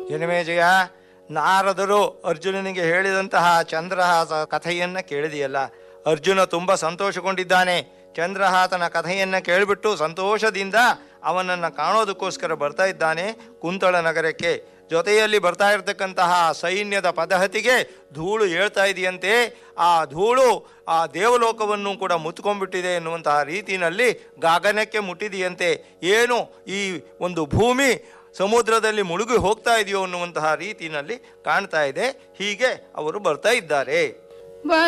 ಜನಮೇಜಯ ನಾರದರು ಅರ್ಜುನನಿಗೆ ಹೇಳಿದಂತಹ ಚಂದ್ರಹಾಸ ಕಥೆಯನ್ನ ಕೇಳಿದೆಯಲ್ಲ ಅರ್ಜುನ ತುಂಬ ಸಂತೋಷಗೊಂಡಿದ್ದಾನೆ ಚಂದ್ರಹಾತನ ಕಥೆಯನ್ನ ಕೇಳಿಬಿಟ್ಟು ಸಂತೋಷದಿಂದ ಅವನನ್ನು ಕಾಣೋದಕ್ಕೋಸ್ಕರ ಬರ್ತಾ ಇದ್ದಾನೆ ಕುಂತಳ ನಗರಕ್ಕೆ ಜೊತೆಯಲ್ಲಿ ಬರ್ತಾ ಇರತಕ್ಕಂತಹ ಸೈನ್ಯದ ಪದಹತಿಗೆ ಧೂಳು ಏಳ್ತಾ ಇದೆಯಂತೆ ಆ ಧೂಳು ಆ ದೇವಲೋಕವನ್ನು ಕೂಡ ಮುತ್ಕೊಂಡ್ಬಿಟ್ಟಿದೆ ಎನ್ನುವಂತಹ ರೀತಿಯಲ್ಲಿ ಗಗನಕ್ಕೆ ಮುಟ್ಟಿದೆಯಂತೆ ಏನು ಈ ಒಂದು ಭೂಮಿ ಸಮುದ್ರದಲ್ಲಿ ಮುಳುಗಿ ಹೋಗ್ತಾ ಇದೆಯೋ ಅನ್ನುವಂತಹ ರೀತಿಯಲ್ಲಿ ಕಾಣ್ತಾ ಇದೆ ಹೀಗೆ ಅವರು ಬರ್ತಾ ಇದ್ದಾರೆ ಬರ